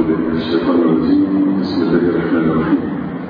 بالله من الشيطان الرجيم بسم الله الرحمن الرحيم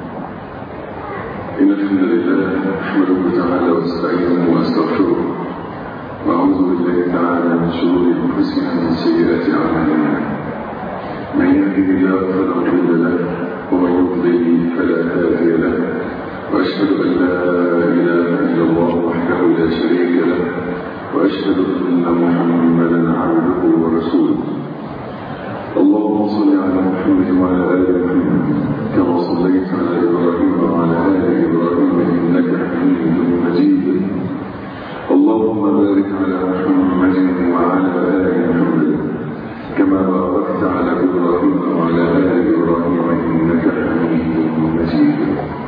إن الحمد لله أحمده تعالى واستعينه واستغفره وأعوذ بالله تعالى من شرور أنفسنا ومن سيئات أعمالنا من يهده الله فلا مضل له ومن يضلل فلا هادي له وأشهد أن لا إله إلا الله وحده لا شريك له وأشهد أن محمدا عبده ورسوله اللهم صل على محمد وعلى آل محمد كما صليت على إبراهيم وعلى آل إبراهيم إنك حميد مجيد اللهم بارك على محمد وعلى آل محمد كما باركت على إبراهيم وعلى آل إبراهيم إنك حميد مجيد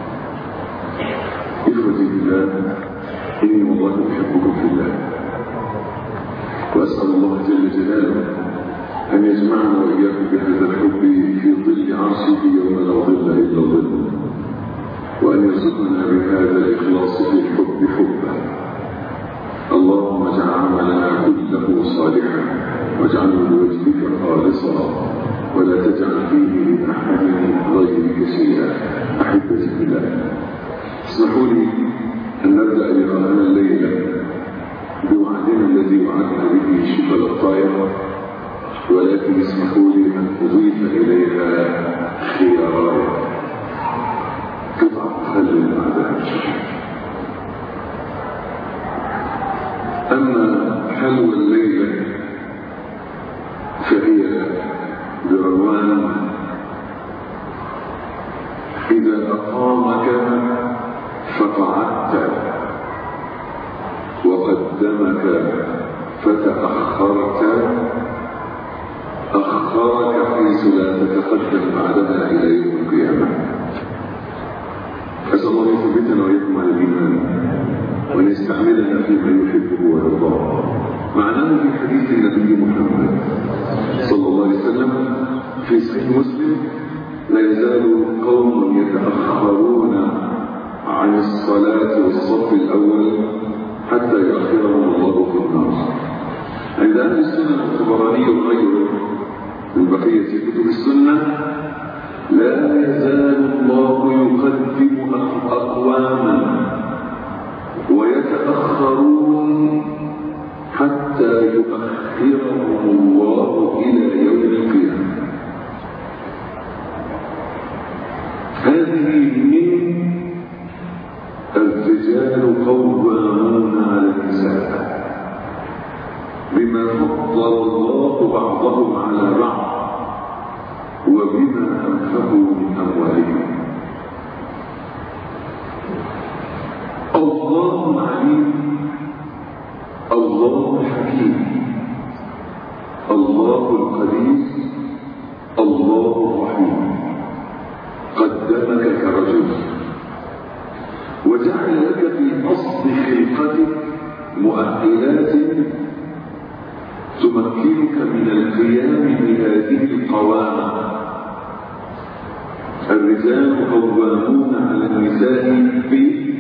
إخوتي بالله إني والله أحبكم في الله وأسأل الله جل جلاله أن يجمعنا وإياكم بهذا الحب في ظل عرشه يوم لا ظل إلا ظل وأن يرزقنا بهذا الإخلاص في الحب حبا اللهم اجعل عملنا كله صالحا واجعله لوجهك خالصا ولا تجعل فيه لأحد غيرك شيئا أحبتي بالله اسمحوا لي أن نبدأ لقاءنا الليلة بوعدنا الذي وعدنا به شبل الطائرة ولكن اسمحوا لي أن أضيف إليها خيارات قطعة خل بعدها أما حلوى الليلة فهي بعنوان إذا أقامك فقعدت وقدمك فتأخرت أخرك حيث لا تتقدم بعدها إلى يوم القيامة أسأل الله يثبتنا وإياكم على الإيمان وأن يستعملنا فيما يحبه ويرضاه معناه في حديث النبي محمد صلى الله عليه وسلم في صحيح مسلم لا يزال قوم يتأخرون عن الصلاة والصف الأول حتى يؤخرهم الله في النار عند أهل السنة الطبراني وغيره من بقية كتب السنة لا يزال الله يقدم أقواما ويتأخرون حتى يؤخرهم الله إلى يوم القيامة هذه من الرجال قوامون على النساء بما فضل الله بعضهم على بعض وبما أنفقوا من أموالهم الله عليم الله حكيم الله القدير الله الرحيم قدمك كرجل وجعل لك في أصل خلقتك مؤهلات تمكنك من القيام بهذه القوامة الرجال قوامون على النساء ب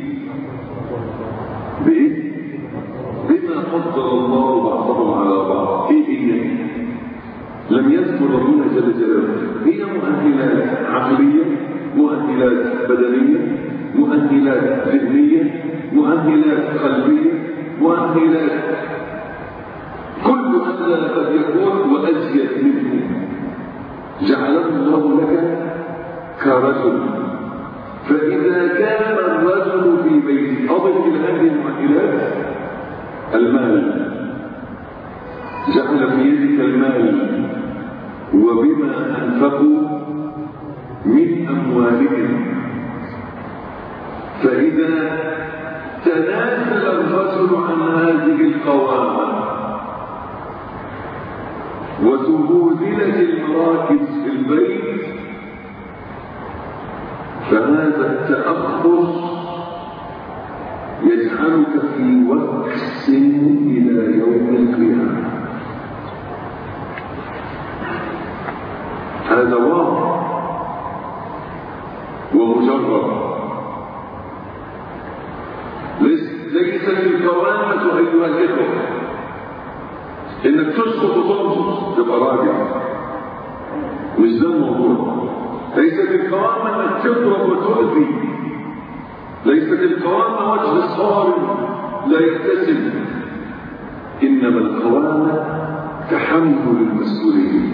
بإيه؟ بما فضل الله بعضهم على بعض ايه هي لم يذكر ربنا جل جلاله هي مؤهلات عقلية مؤهلات بدنية مؤهلات ذهنية مؤهلات قلبية مؤهلات كل هذا قد يكون وأزيد منه جعله الله لك كرجل فإذا كان الرجل في بيته أضف إلى هذه المؤهلات المال جعل في يدك المال وبما أنفقوا من أموالهم فإذا تنازل الرجل عن هذه القوامة وتبوذلت المراكز في البيت فهذا التأخر يجعلك في وكس إلى يوم القيامة هذا واضح ومجرد ليست الكرامة أيها الإخوة إنك تسقط وتنصت تبقى راجع مش ده الموضوع ليست القوامة انك تضرب وتؤذي ليست القوامة وجه صارم لا يبتسم إنما القوامة تحمل المسؤولية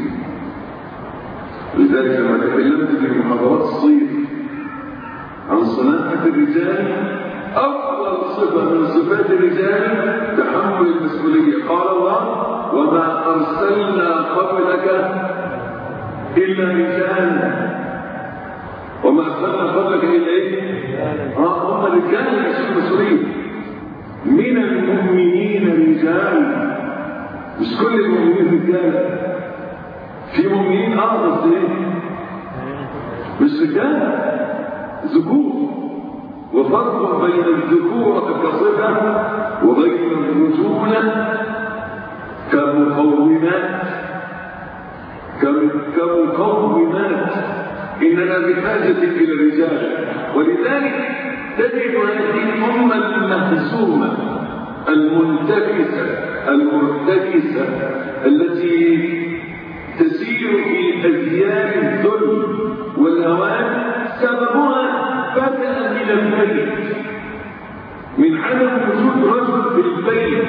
لذلك لما تكلمت في محاضرات الصيف عن صناعة الرجال أفضل صفة من صفات الرجال تحمل المسؤولية قال الله وما أرسلنا قبلك إلا رجالا وما أرسلنا قبلك إلا إيه؟ آه هم الرجال اللي يشيلوا المسؤولية من المؤمنين رجال مش كل المؤمنين رجال في مؤمنين اه بس ايه مش رجال ذكور وفرق بين الذكورة كصفة وبين الرجولة كمقومات كمقومات إننا بحاجة إلى الرجال ولذلك تجد هذه الأمة المهزومة المنتكسة المرتكسة التي تسير في أزياء الذل والهوان سببها بدأ من البيت من عدم وجود رجل في البيت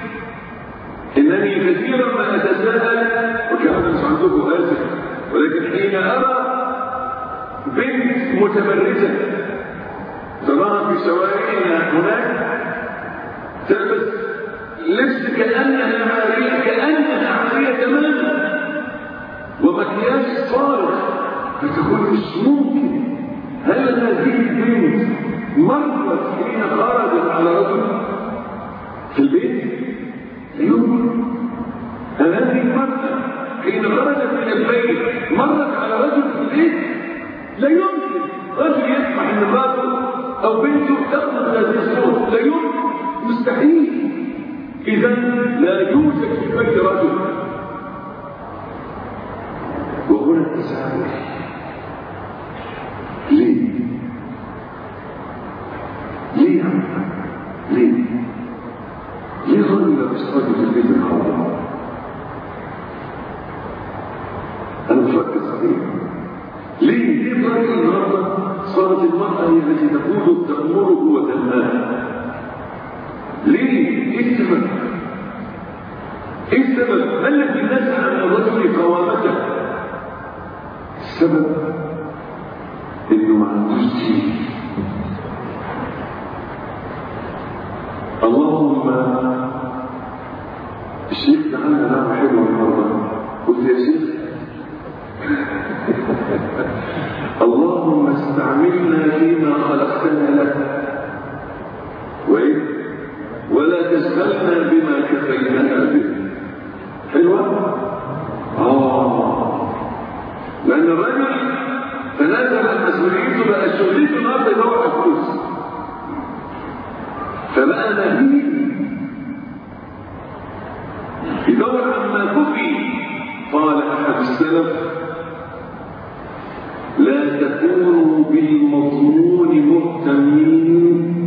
إنني كثيرا ما أتساءل وكان مش عندكم آسف ولكن حين أرى بنت متبرجة تراها في شوارعنا هناك تلبس لبس كأنها عارية كأنها عارية تماما ومكياج صارخ فتقول مش ممكن هل هذه البنت مرت حين خرجت على رجل في البيت؟ لا يمكن هذه المرأة حين خرجت من البيت مرت على رجل في البيت لا يمكن رجل يسمع ان امراته او بنته تخلق هذه الصوت لا يمكن مستحيل اذا لا يوجد في بيت رجل وهنا التساؤل ليه ليه يا عم ليه ليه الرجل لا يسترجل في البيت الحرام انا بفكر صحيح ليه ليه الرجل النهارده صارت المراه هي التي تقود تامره وتنهاه ليه ايه السبب ايه السبب ما الذي نزع عن الرجل قوامته السبب انه ما عندوش دين اللهم الشيخ تعالى نعم حلوه النهارده قلت يا شيخ اللهم استعملنا فيما خلقتنا لك وايه ولا تشغلنا بما كفينانا به حلوه اه لان الرجل تنازل عن مسؤوليته بقى شغلته النهارده يدور على فلوس فبقى نهيب يدور عما كفي قال احد السلف لا تكونوا بالمضمون مهتمين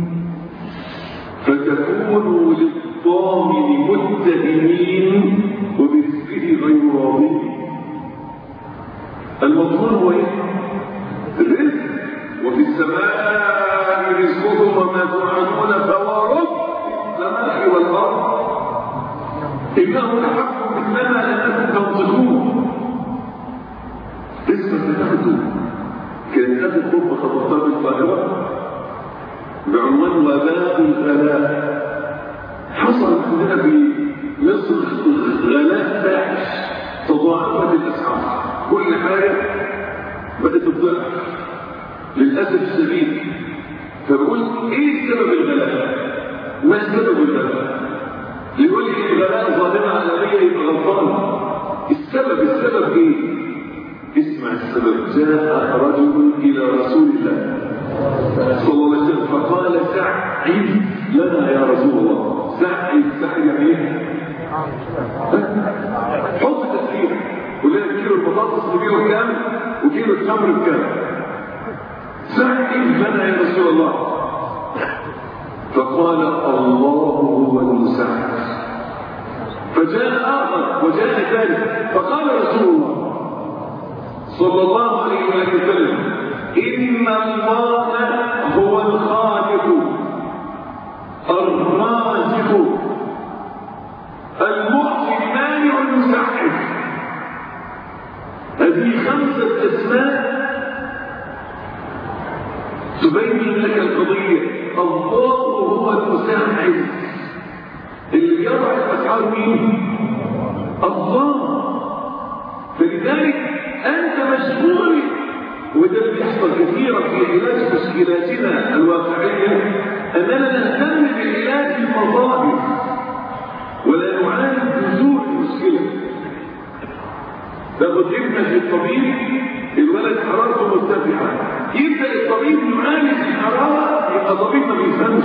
فتكونوا للضامن متهمين وبرزقه غير راضين المضمون هو ايه؟ الرزق وفي السماء رزقكم وما توعدون فورب السماء والارض انه لحق مثلما انكم تنطقون رزقا تاخذوا كانت هذه الخطبه خطبتها في القاهره بعنوان وباء الغلاء حصل عندنا في مصر غلاء فاحش تضاعفت الاسعار كل حاجه بدات تضعف للاسف الشديد فبقول ايه سبب الغلاء؟ ما سبب الغلاء؟ اللي يقول لي الغلاء ظاهره عالميه يبقى غلطان السبب السبب ايه؟ اسمع السبب جاء رجل الى رسول الله صلى الله عليه وسلم فقال سعد لنا يا رسول الله سعد سعد يعني ايه؟ حط تسعير قول لنا كيلو البطاطس بكيلو كام وكيلو التمر بكام سعد لنا يا رسول الله فقال الله هو المساعد فجاء آخر وجاء ثالث فقال رسول الله صلى الله عليه وسلم إن الله هو الخالق الرازق المعطي المانع المسعد هذه خمسة أسماء تبين لك القضية الله هو المساعد اللي يضع الأسعار مين؟ الله فلذلك أنت مشغول وده اللي بيحصل كثيرا في علاج مشكلاتنا الواقعية أننا نهتم بعلاج المظاهر ولا نعالج جذور المشكلة لقد ابنك الطبيب الولد حرارته مرتفعة يبدأ الطبيب يعالج الحرارة يبقى طبيب ما بيفهمش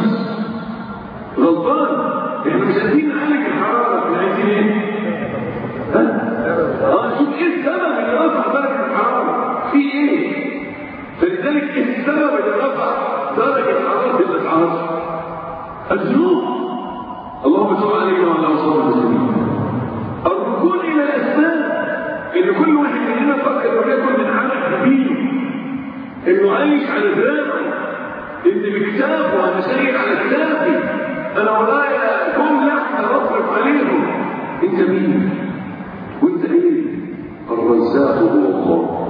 غلطان احنا مش عايزين نعالج الحرارة احنا عايزين ايه؟ ها؟ اه شوف ايه السبب اللي رفع درجة الحرارة؟ في ايه؟ فلذلك ايه السبب اللي رفع درجة حرارة الاسعار؟ الذنوب اللهم صل علينا وعلى اصحاب المسلمين الركون الى الاسباب ان كل واحد مننا فكر انه ياكل من عمل كبير انه عايش على دراعه ان بكتابه وانا شايل على كتابي انا ورايا كم لحمه بصرف عليهم انت مين؟ وانت ايه؟ الرزاق هو الله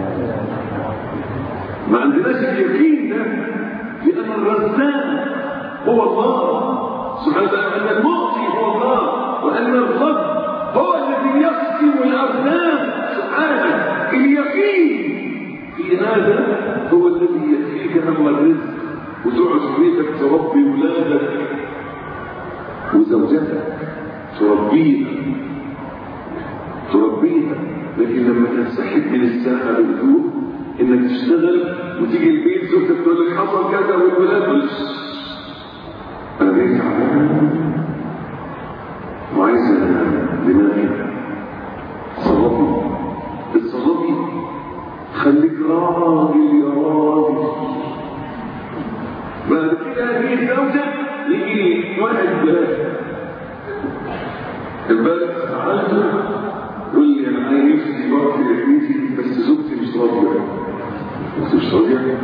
ما عندناش اليقين ده لان الرزاق هو الله سبحانه وتعالى ان المعطي هو الله وان الرب هو الذي يقسم الأغنام سبحانه اليقين في هذا هو الذي يكفيك هم الرزق وتقعد في بيتك تربي ولادك وزوجتك تربيها تربيها لكن لما تنسحب من الساحة بهدوء انك تشتغل وتيجي البيت زوجتك تقول لك حصل كذا والولاد انا بقيت تعبان وعايز دماغي صلاتي الصلاتي خليك راجل يا راجل بعد كده هذه الزوجة يجي واحد بلاد البلد سألته يقول لي انا عايز نفسي برضه يا بيتي بس زوجتي مش راضية قلت مش راضية؟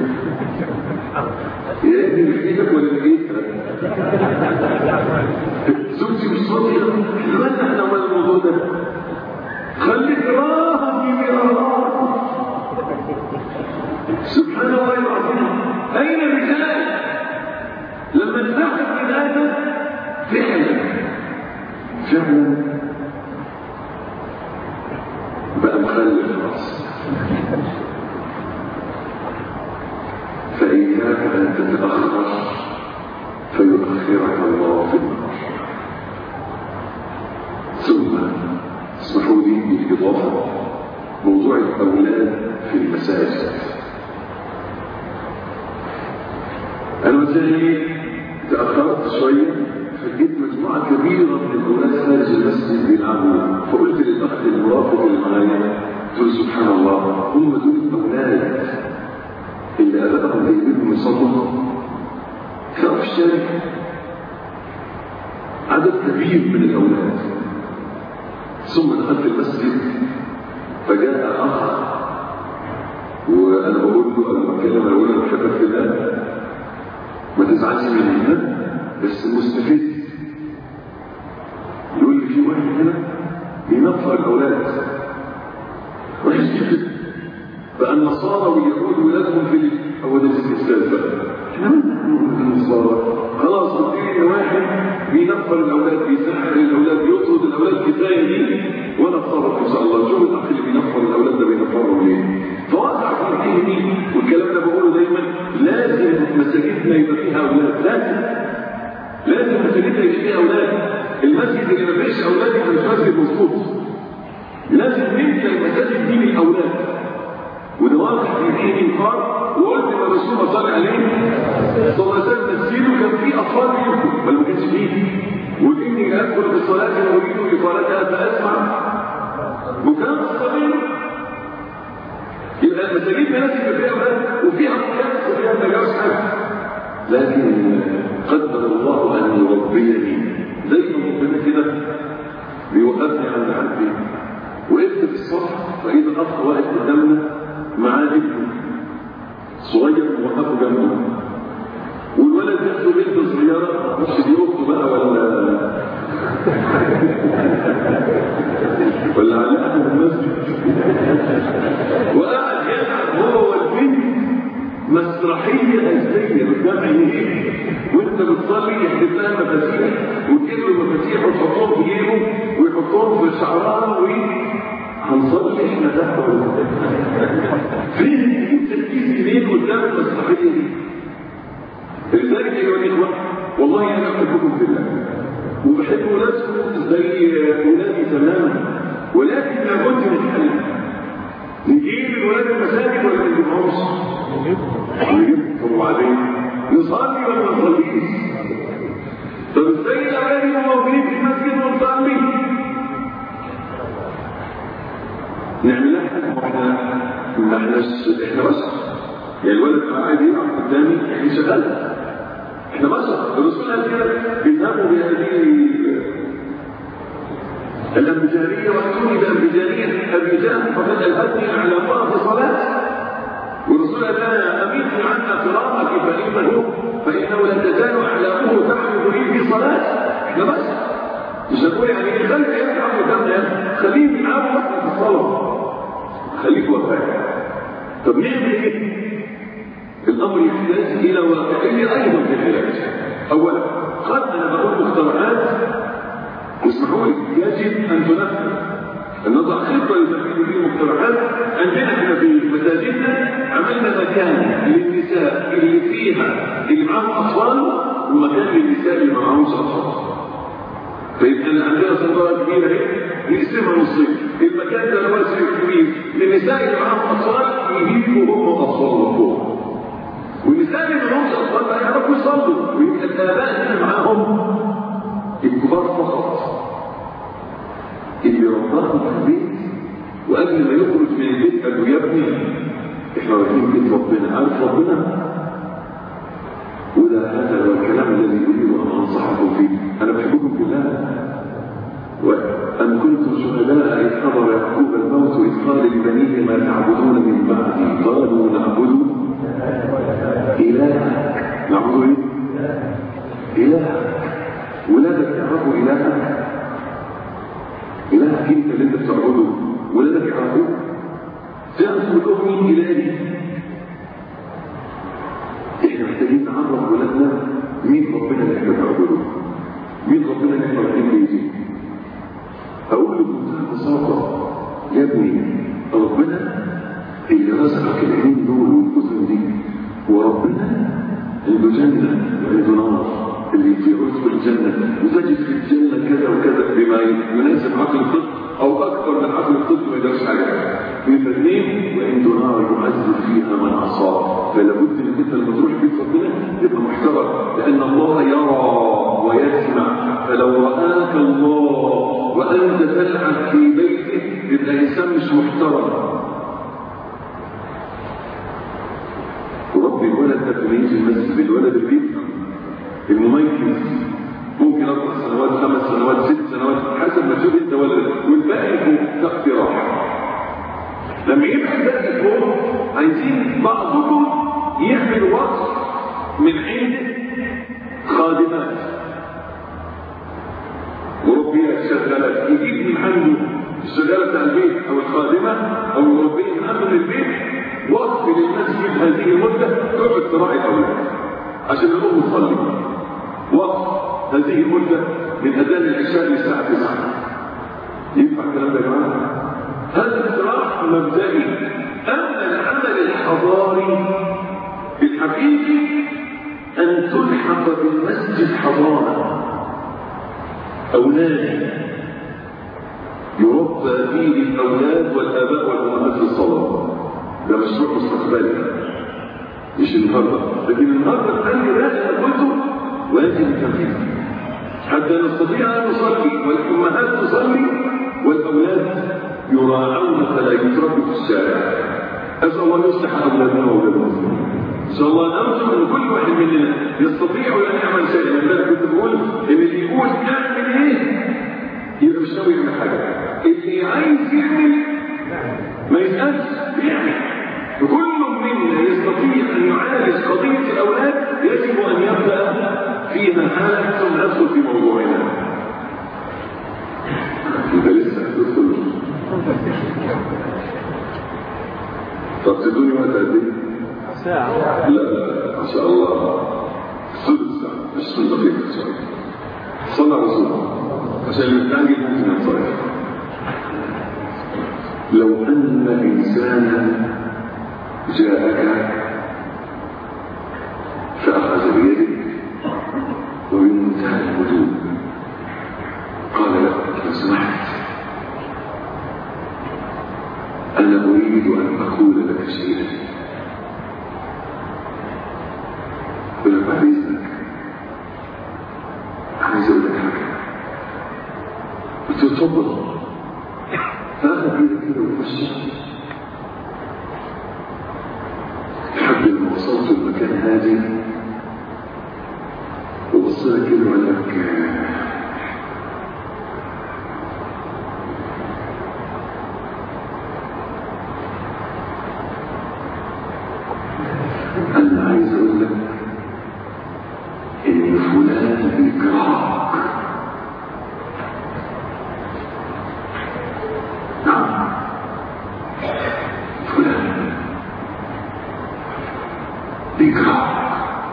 يا ابني في ايدك ولا في ايدك؟ زوجتي مش راضية لماذا احنا عملنا الموضوع ده؟ خليك راهب يا راهب سبحان الله العظيم اين الرجال؟ لما نفهم من هذا فعلا فعلا بقى مخلف خلاص فإياك أن تتأخر فيؤخرك الله في النار ثم اسمحوا لي بالإضافة موضوع الأولاد في المساجد أنا مثلا تأخرت شوية فجيت مجموعة كبيرة من الأولاد خارج المسجد بيلعبوا فقلت للأخ المرافق اللي معايا قلت له سبحان الله هم دول الأولاد اللي أبائهم جايبينهم يصلوا كانوا في الشارع عدد كبير من الأولاد ثم دخلت المسجد فجاء أخ وأنا بقول له أنا بتكلم أقول له بحبك في الله ما تزعلش مني بس مستفيد يقول لي في واحد هنا بينفر الأولاد وحش جدا بقى النصارى واليهود ولادهم في هو ده الاستفساد بقى النصارى خلاص قلت واحد بينفر الاولاد بيسحر الاولاد بيطرد الاولاد كفايه دي وانا اتصرف ان شاء الله شوف الاخ اللي بينفر الاولاد ده بينفرهم ليه فوقع في ذهني والكلام ده بقوله دايما لازم مساجدنا يبقى فيها اولاد لازم لازم مساجدنا يبقى فيها اولاد المسجد اللي ما فيش اولاد يبقى مش مسجد مظبوط لازم نبدا المساجد دي بالاولاد وده واضح في حين انكار وقلت ان الرسول صلى عليه صلى الله عليه وسلم تسجيله كان فيه اطفال يبكوا بل ما كانش فيه واني ادخل في الصلاه اريد اطالتها فاسمع بكاء الصغير يبقى المساجد لازم يبقى فيها اولاد وفيها مكان وفيها ما جاوز حاجه لكن قدر الله ان يربيني زي ما ربنا كده بيوقفني عند عندي وقفت في الصف فإذا أخ واقف قدامنا معاه ابنه صغير موقفه جنبه والولد نفسه بنت صغيرة مش دي أخته بقى ولا ولا على أهل المسجد وقاعد يلعب هو والبنت مسرحية أزلية قدام عينيه وانت بتصلي يحدث لها مفاتيح وتجيب له مفاتيح وتحطهم في جيبه ويحطهم في شعرها و هنصلي احنا تحت فين تجيب تركيز منين قدام المسرحية دي؟ لذلك ايها الاخوة والله انا احبكم في الله وبحب ولادكم زي ولادي تماما ولكن لابد من حل نجيب الولاد المساجد ولا ما نجيبهمش؟ نجيبهم طب وبعدين نصلي ولا ما نصليش؟ طب ازاي الاولاد يبقوا موجودين في المسجد ونصلي؟ نعمل لها حاجه واحنا ما احناش احنا بشر يعني الولد قاعد يلعب قدامي احنا شغال احنا بشر الرسول قال كده اذهبوا بهذه الأنبجارية وأتوني بأنبجارية الرجال فقد ألهتني على الله في صلاة والرسول قال لنا أميت عنا قراءتي فإنه فإنه لا تزال أعلامه تعرض لي في صلاة احنا بس مش هنقول يعني ايه خلي يرجع قدامنا خليه يلعبوا واحنا في الصلاة خليك وفاء طب نعمل ايه؟ الأمر يحتاج إلى واقعية أيضا في العلاج أولا قد أنا بقول مقترحات واسمحوا لي يجب ان تنفذ ان نضع خطه لتنفيذ هذه المقترحات عندنا احنا في مساجدنا عملنا مكان للنساء اللي فيها اللي معاهم اطفال ومكان للنساء اللي ما معاهمش اطفال فيبقى عندنا صندوق كبيره اهي نقسمها نصين المكان ده واسع كبير للنساء اللي معاهم اطفال يجيبوا هم اطفالهم فوق والنساء اللي معاهمش اطفال بقى يعرفوا يصلوا ويبقى الاباء اللي معاهم الكبار فقط اللي رباهم في البيت وقبل ما يخرج من البيت قال له يا ابني احنا رايحين بيت ربنا عارف ربنا وده هذا هو الكلام الذي اريد ان انصحكم فيه انا بحبكم في الله وأم كنتم شهداء إذ حضر يعقوب الموت إذ قال لبنيه ما تعبدون من بعدي قالوا نعبد إلهك نعبد إيه؟ إلهك ولادك يعرفوا إلهك إلهك أنت اللي أنت بتعبده ولادك يعرفوه تعرف لهم مين إلهي إحنا محتاجين نعرف ولادنا مين ربنا اللي إحنا بنعبده مين ربنا اللي إحنا رايحين بيجي أقول له بمنتهى البساطة يا ابني ربنا اللي رزقك العين دول والأذن دي وربنا عنده جنة وعنده نار اللي فيه رزق الجنة وتجد في الجنة كذا وكذا بما يناسب عقل الطفل أو أكثر من عقل الطفل ما يقدرش حاجة من اثنين وعنده نار يعذب فيها من عصاه فلا بد انك انت لما تروح بيت ربنا تبقى محترم لأن الله يرى ويسمع فلو رآك الله وأنت تلعب في بيته يبقى إنسان مش محترم وربي الولد ده تميز المسجد بالولد اللي بيفهم المميز ممكن اربع سنوات خمس سنوات ست سنوات حسب ما تشوف انت ولد والباقي يكون تحت راحه لما يبقى الباقي فوق عايزين بعضكم يعمل وقت من عند خادمات مربيات شغالات يجيب من عنده الشغاله بتاع البيت او الخادمه او المربيه من عنده من البيت وقت للمسجد هذه المده تقعد تراعي الاولاد عشان الام تصلي وقت هذه المده من اذان العشاء للساعه 9 ينفع الكلام ده يا جماعه؟ هذا اقتراح مبدئي اما العمل الحضاري الحقيقي ان تلحق بالمسجد حضانه اولاد يربى فيه الاولاد والاباء والامهات في الصلاه ده مشروع مستقبلي مش النهارده لكن النهارده الحل لازم قلته ويجب التنفيذ حتى نستطيع ان نصلي والامهات تصلي والاولاد يراعون فلا يتركوا في الشارع اسال الله يصلح اولادنا واولاد ان شاء الله نرجو ان كل واحد مننا يستطيع ان يعمل شيئا لذلك كنت بقول ان اللي يقول اعمل ايه يبقى مش ناوي يعمل حاجه اللي عايز يعمل ما يسألش بيعمل فكل منا يستطيع أن يعالج قضية الأولاد يجب أن يبدأ فيها حالا ثم ندخل في موضوعنا انت لسه هتدخل طب تدوني وقت قد ايه؟ ساعة لا لا ما شاء الله ثلث ساعة مش ثلث دقيقة شوية صلى على رسول عشان المستعجل ممكن ينصرف لو أن إنسانا جاءك فأخذ بيدك وبمنتهى الهدوء قال لك لو سمحت أنا أريد أن أقول لك شيئا يقول لك بعد إذنك عايز أقول لك حاجة قلت له اتفضل فأخذ بيدك كده ومشي لحد ما وصلت المكان هادي وبص لك كده وقال لك أنا عايز أقول لك إن فلان بيكرهك نعم فلان بيكرهك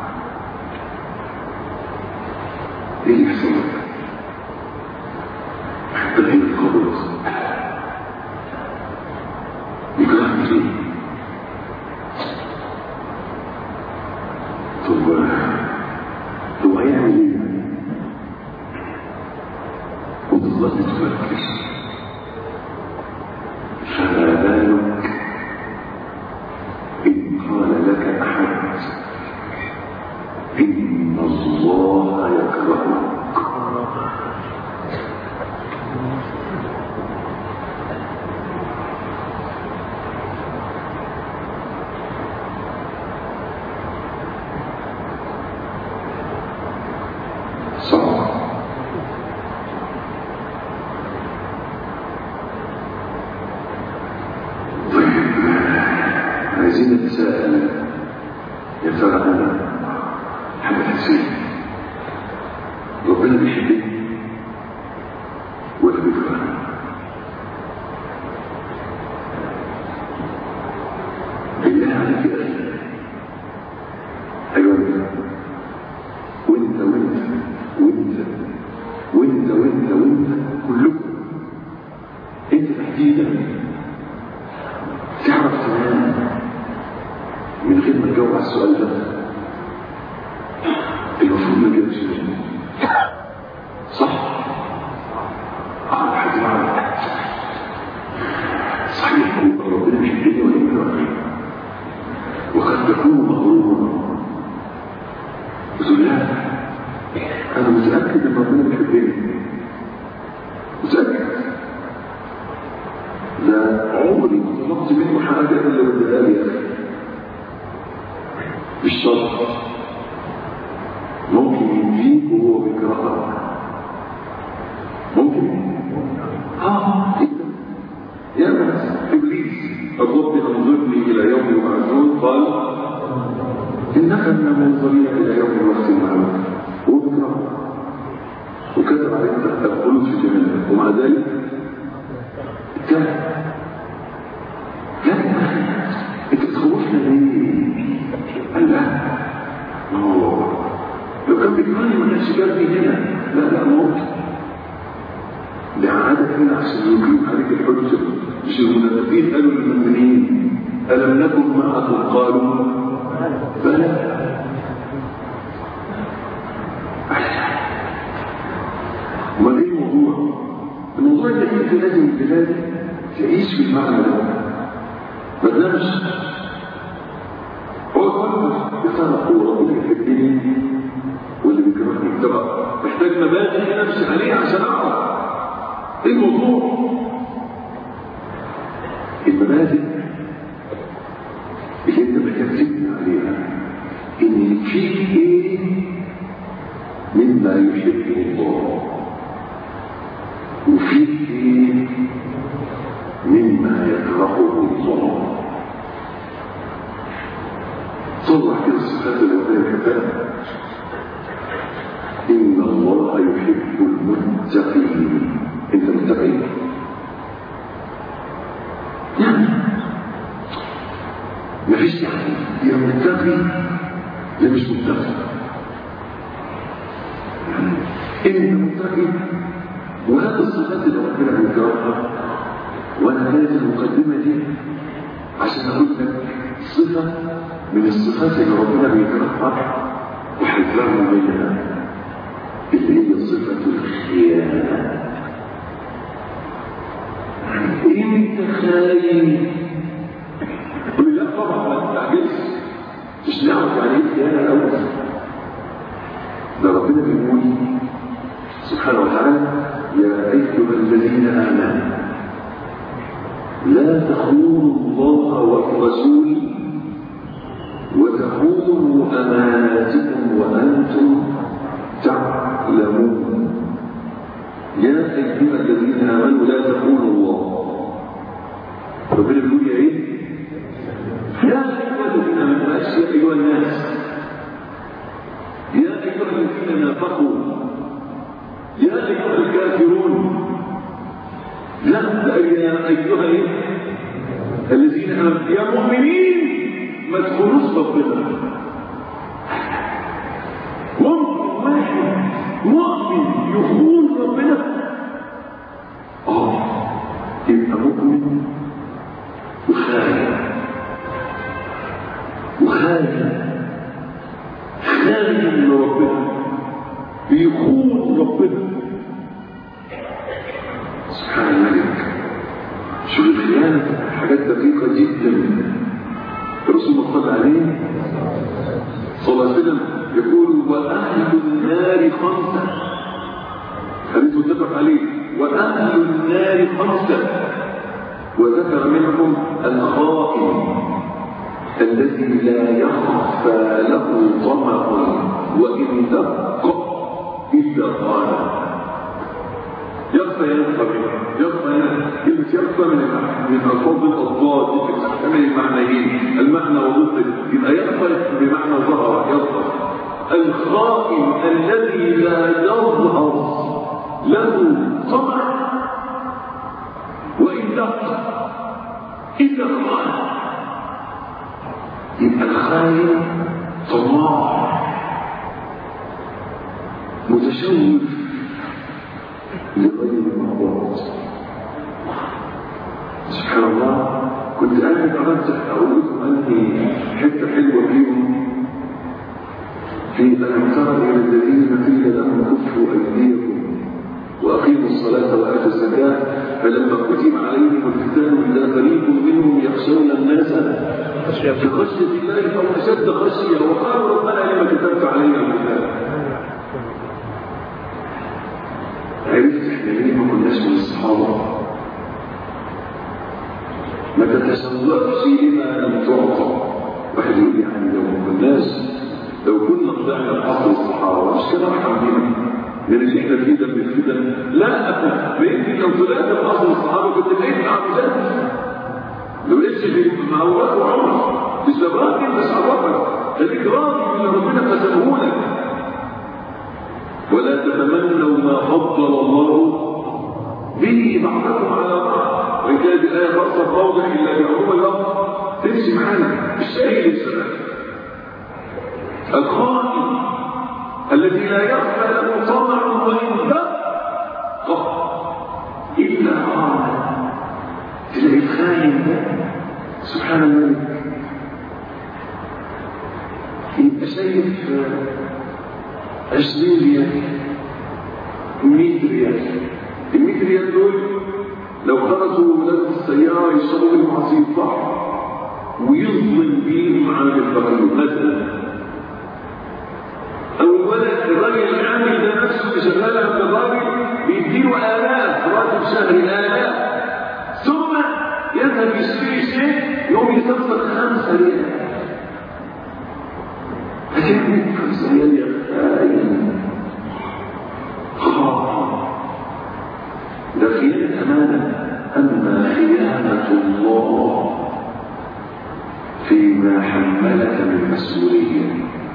ايه اللي يحصل لك؟ تغيير القبول بيكرهك ليه؟ طب هو هيعمل ايه؟ وتظل تفكر فما بالك إن قال لك أحد إن الله يكرهك صعب طيب عايزين نتساءل يا ترى انا محمد حسين ربنا بيحبني ولا بيكرهني بالله عليك يا اخي ايوه وانت وانت وانت وانت وانت وانت كلكم انت تحديدا تعرف تنام من غير ما تجاوب على السؤال ده المفروض ما تجاوبش منه صح اه حد يعرف صحيح ربنا بيحبني ولا يكرهني وقد تكون مغرورا تقول لا انا متاكد ان ربنا بيحبني متاكد لا عمري ما طلبت منه حاجه الا بدها لي يا اخي مش شرط ممكن يديك وهو بيكرهك ممكن اه يا بس ابليس الرب انظرني الى يوم يبعثون قال انك من المنظرين الى يوم وقت معلوم هو بيكرهك وكتب عليك الخلود في جهنم ومع ذلك انتهى لا يا اخي انت تخوفنا ليه؟ قال لا أوه. لو كان بيكرهني ما كانش جابني هنا لا لا موت ده عادة هنا عشان يجيب عليك الحجة مش المنافقين قالوا للمؤمنين ألم نكن معكم قالوا بلى امال ايه الموضوع؟ الموضوع ان انت لازم بلاد تعيش في المعنى ده ما تنامش هو كله يا ترى هو ربنا بيحبني واللي بيكرهني طبعا محتاج مبادئ نفسي عليه عشان اعرف ايه الموضوع؟ المبادئ اللي انت بتكتبني عليها ان فيك ايه مما يحبه الله وفيك ايه مما يكرهه الله طلع كده الصفات اللي ربنا يحبها إن الله يحب المتقين أنت متقي يعني مفيش يعني يا متقي يا مش متقي انت متقي وهذه الصفات اللي ربنا بيكرهها وانا هذه المقدمه دي عشان اقول لك صفه من الصفات اللي ربنا بيكرهها وحذرنا منها اللي هي صفه الخيانه انت خاين قل لا طبعا ما تستعجلش مش نعرف يعني ايه خيانه الاول ده ربنا بيقول سبحانه وتعالى يا ايها الذين امنوا لا تخونوا الله والرسول وتخونوا اماناتكم وانتم تعلمون يا ايها الذين امنوا لا تخونوا الله ربنا بيقول يا ايه يا ايها الذين امنوا يا ايها الناس يا ايها الذين نافقوا يا ايها الكافرون لا يا ايها إيه؟ الذين امنوا يا مؤمنين ما تكونوش ربنا ممكن واحد مؤمن يخون ربنا اه يبقى مؤمن وخاين وخاين خاين من ربنا بيخون ربنا سبحان الملك شوف الخيانة حاجات دقيقة جدا الرسول صلى عليه صلى الله عليه وسلم يقول وأهل النار خمسة حديث متفق عليه وأهل النار خمسة وذكر منهم الخائن الذي لا يخفى له طمع وإن دق إلا قال يخفى يخفى يخفى كلمة يخفى من من ألفاظ الأضداد تحتمل المعنيين المعنى وضده يبقى يخفى بمعنى ظهر يظهر الخائن الذي لا يظهر له طمع وإن دق إلا قال يبقى الخائن طماع متشوف لغير المعبود سبحان الله كنت قاعد أرجح أقول لكم أني حتة حلوة فيهم في ألم تر إلى الذين قيل لهم كفوا أيديكم وأقيموا الصلاة وآتوا الزكاة فلما كتب عليهم القتال إذا فريق منهم يخشون الناس بخشية الله أو أشد خشية وقالوا ربنا لما كتبت علينا القتال عرفت احنا ليه ما كناش من الصحابة ما تتسوقش لما لم تعطى واحد يقول يعني لو ما كناش لو كنا طلعنا بأصل الصحابة مش كده احنا بينا من اللي احنا فيه ده من فيه ده لا بإنت لو طلعت بأصل الصحابة كنت بقيت مع مجد لو لسه في مع أبو بكر وعمر مش راضي مش عرفك خليك راضي باللي ربنا قسمه لك ولا تتمنوا ما فضل الله به بعضكم على بعض وان كانت الايه خاصه بموضع الا بعموم اللفظ تمشي معانا الشيء السبب الخائن الذي لا يخفى له طمع وان دق الا قال تلاقي الخاين ده سبحان الملك يبقى شايف عشرين ريال مئة ريال المئة ريال دول لو خرجوا ولاد السيارة يشربوا المعصية البحر ويظلم بيهم عن الفقير مثلا أو الولد الراجل العامل ده نفسه اللي شغال عند الراجل بيديله آلاف راتب شهري آلاف ثم يذهب يشتري شيء يوم يستخسر خمسة ريال هتعمل خمسة ريال يا خاين خاطئ ده خيانة أمانة أما خيانة فيما حملك من مسؤولية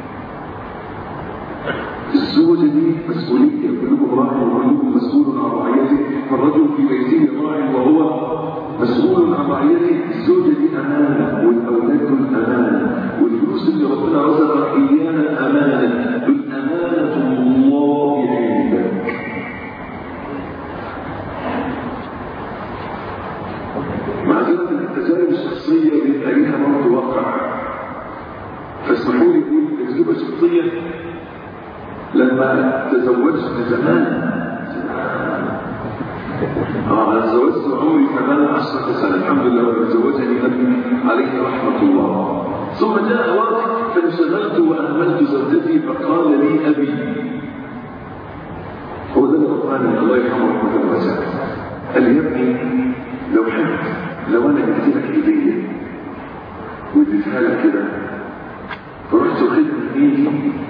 الزوجة دي مسؤولية كلكم راع وكلكم مسؤول عن رعيته فالرجل في بيته راع وهو مسؤول عن رعيته الزوجة دي أمانة والأولاد دول أمانة والفلوس اللي ربنا رزقك إياها أمانة دول أمانة الله عندك معذرة التجارب الشخصية بيبقى ليها برضه واقع فاسمحوا لي اقول تجربة شخصية لما تزوجت زمان اه انا تزوجت وعمري 18 سنة الحمد لله رب تزوجني ابي عليه رحمة الله ثم جاء وقت فانشغلت واهملت زوجتي فقال لي ابي هو ده اللي ربنا الله يرحمه رحمة واسعة قال لي يا ابني لو حبت لو انا جبت لك هديه واديتها لك كده فرحت واخدها من ايدي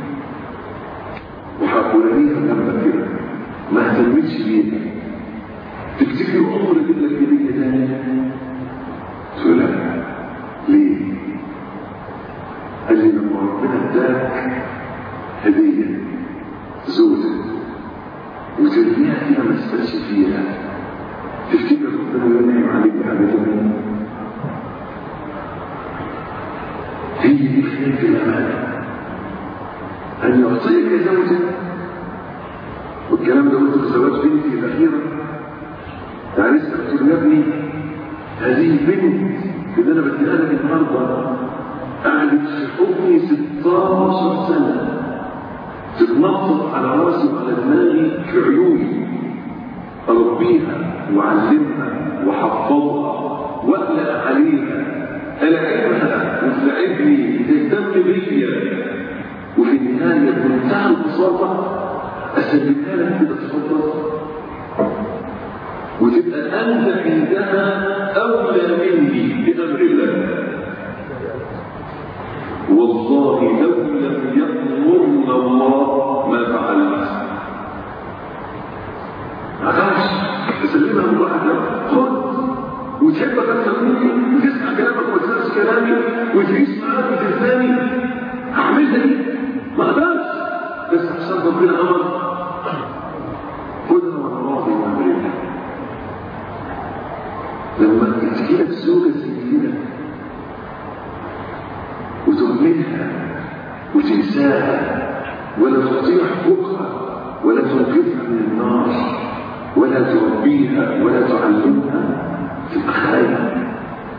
وحقولانيها جنبك كده ما اهتمتش بيها تفتكر عمري اجيب لك هديه تاني تقول لا ليه؟ قال لي لما ربنا اداك هديه زوجة وترميها كده ما تسالش فيها تفتكر ربنا ينعم عليك بحاجه تانيه هي دي خيانة الأمانة أن يعطيك زوجة والكلام ده قلت في زواج بنتي الأخيرة يعني لسه قلت له يا ابني هذه البنت اللي أنا بديها لك النهارده قعدت في حضني 16 سنة تتنطط على راسي وعلى دماغي في عيوني أربيها وأعلمها وأحفظها وأقلق عليها ألاعبها وتلاعبني تهتم بيا وفي النهاية بمنتهى البساطة أسلمها لك كده تفضل وتبقى أنت عندها أولى مني بأمر الله والله لو لم يأمرنا الله ما فعلت معلش تسلمها من واحد خد وتحبك اكثر مني وتسمع كلامك وما تسمعش كلامي وتعيش معاك وتنساني هعملها دي ما اقدرش بس عشان ربنا امر خدها وانا راضي بامر الله لما تجيلك زوجه زي كده وتهملها وتنساها ولا تطيع حقوقها ولا تنقذها من النار ولا تربيها ولا تعلمها تبقى خايف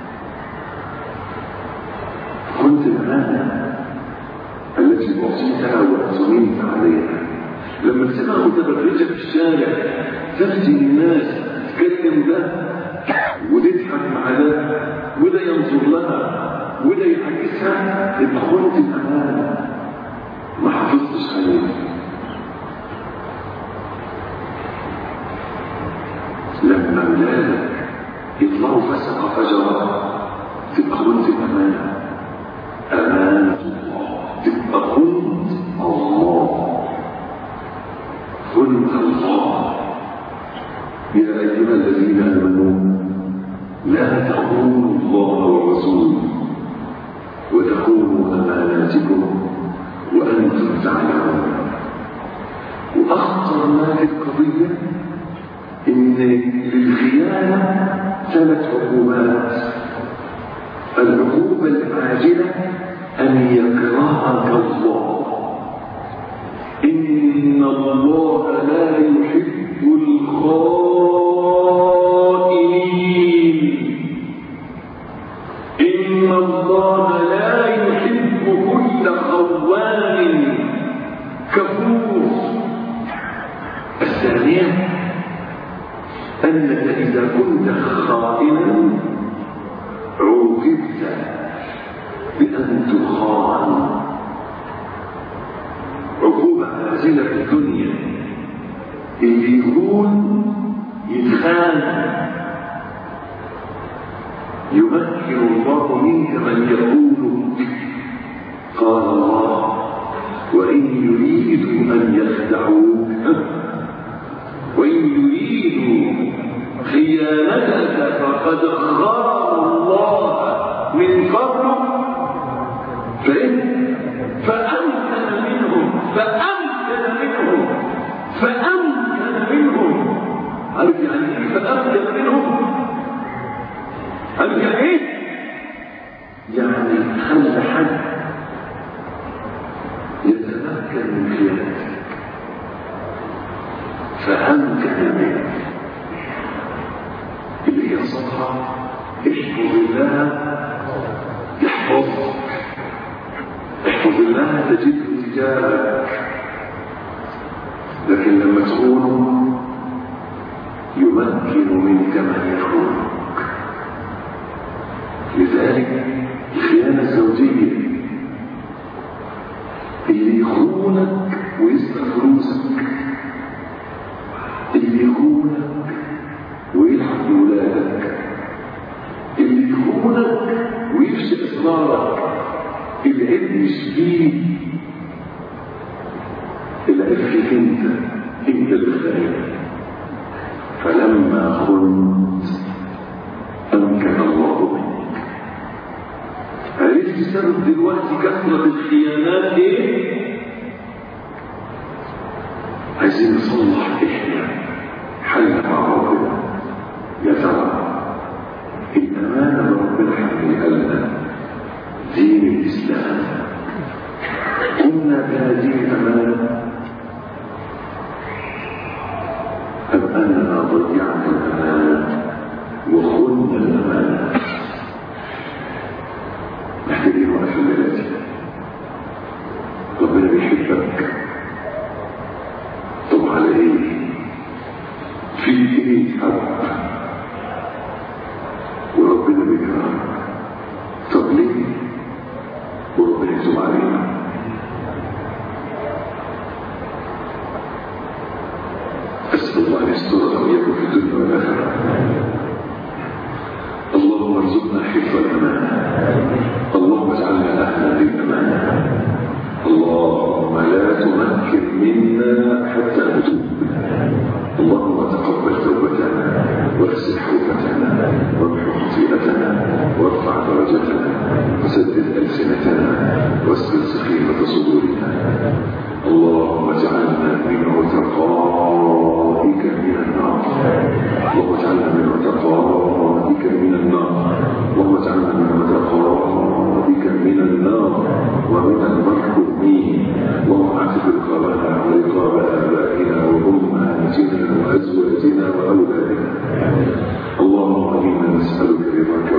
كنت الأمانة التي أعطيتها واعتمنت عليها لما تسمع متبرجة في الشارع تفتي الناس تكلم ده وتضحك مع ده وده ينظر لها وده يحكسها يبقى خنت الأمانة ما حافظتش عليها لما ولادك يطلعوا فسق فجرا تبقى خنت الأمانة أمانة الله تبقى خنت الله خنت الله يا أيها الذين آمنوا لا تخونوا الله ورسوله وتخونوا أماناتكم وأنتم تعلمون وأخطر ما في القضية إن للخيانة ثلاث عقوبات العقوبة العاجلة أن يكرهك الله إن الله لا يحب الخائنين إن الله لا يحب كل خوان كفور الثانية أنك إذا كنت خائنا عوقبت بأن تخان عقوبة عاجلة في الدنيا اللي يكون يتخان يمكن الله منك من يقول قال الله وإن يريدوا أن يخدعوك وإن يريدوا خيانتك فقد خان الله من قبل فإيه؟ فأمكن منهم فأمكن منهم فأمكن منهم عارف يعني ايه فأمكن منهم؟ أمكن ايه؟ يعني خلى حد يتمكن من خيانتك فأمكن منه اللي هي صفحة احفظ الله يحفظك احفظ الله تجده تجاهك لكن لما تخونه يمكن منك من يخونك لذلك الخيانة الزوجية اللي يخونك ويسرق فلوسك اللي يخونك ويلحق بولادك اللي يخونك ويفشي اسرارك العيب مش فيه العيب فيك انت انت اللي خايف فلما خنت امكن الله منك عرفت سبب دلوقتي كثرة الخيانات ايه؟ عايزين نصلح احنا حل مع ربنا يا ترى الأمانة اللي ربنا حملها لنا دين الإسلام قلنا بهذه الأمانة أم أننا ضيعنا الأمانة وخلنا الأمانة محتاجين وقت الليلة ربنا بيحبك طب على ايه في ايه حب وربنا بيكرهك طب ليه وربنا يتوب علينا اسال الله ان يسترنا واياكم في الدنيا والاخره اللهم ارزقنا حفظ الامانه اللهم اجعلنا اهلا للامانه اللهم لا تمكن منا حتى نتوب اللهم تقبل توبتنا واغسل حوبتنا وامحو خطيئتنا وارفع درجتنا وسدد السنتنا واسكن سخيمه صدورنا اللهم اجعلنا من عتقائك من النار اللهم اجعلنا من عتقائك من النار اللهم اجعلنا من عتقائك من النار ومن المرحومين اللهم اعتق رقابنا ورقاب ابائنا وامهاتنا وازواجنا واولادنا اللهم انا نسالك رضاك